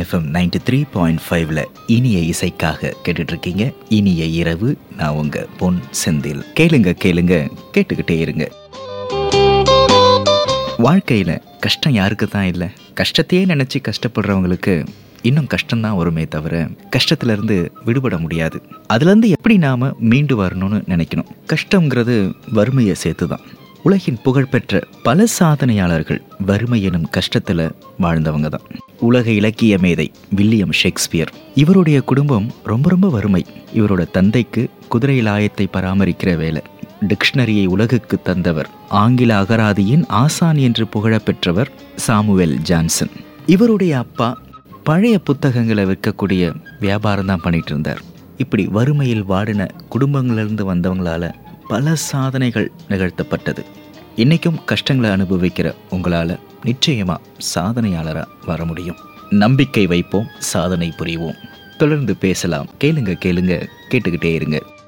FM ninety three point ஃபைவ்ல இனிய இசைக்காக கேட்டுட்டு இருக்கீங்க இனிய இரவு நான் உங்க பொன் செந்தில் கேளுங்க கேளுங்க கேட்டுக்கிட்டே இருங்க வாழ்க்கையில கஷ்டம் யாருக்கு தான் இல்லை கஷ்டத்தையே நினைச்சு கஷ்டப்படுறவங்களுக்கு இன்னும் கஷ்டம்தான் வருமே தவிர கஷ்டத்துல இருந்து விடுபட முடியாது அதுல இருந்து எப்படி நாம மீண்டு வரணும்னு நினைக்கணும் கஷ்டங்கிறது வறுமையை சேர்த்து தான் உலகின் புகழ்பெற்ற பல சாதனையாளர்கள் வறுமை எனும் கஷ்டத்துல வாழ்ந்தவங்க தான் உலக இலக்கிய மேதை வில்லியம் ஷேக்ஸ்பியர் இவருடைய குடும்பம் ரொம்ப ரொம்ப வறுமை இவரோட தந்தைக்கு குதிரை லாயத்தை பராமரிக்கிற வேலை டிக்ஷனரியை உலகுக்கு தந்தவர் ஆங்கில அகராதியின் ஆசான் என்று புகழப்பெற்றவர் சாமுவேல் ஜான்சன் இவருடைய அப்பா பழைய புத்தகங்களை விற்கக்கூடிய வியாபாரம் தான் பண்ணிட்டு இருந்தார் இப்படி வறுமையில் வாடின குடும்பங்களிலிருந்து வந்தவங்களால பல சாதனைகள் நிகழ்த்தப்பட்டது இன்னைக்கும் கஷ்டங்களை அனுபவிக்கிற உங்களால நிச்சயமா சாதனையாளரா வர முடியும் நம்பிக்கை வைப்போம் சாதனை புரிவோம் தொடர்ந்து பேசலாம் கேளுங்க கேளுங்க கேட்டுக்கிட்டே இருங்க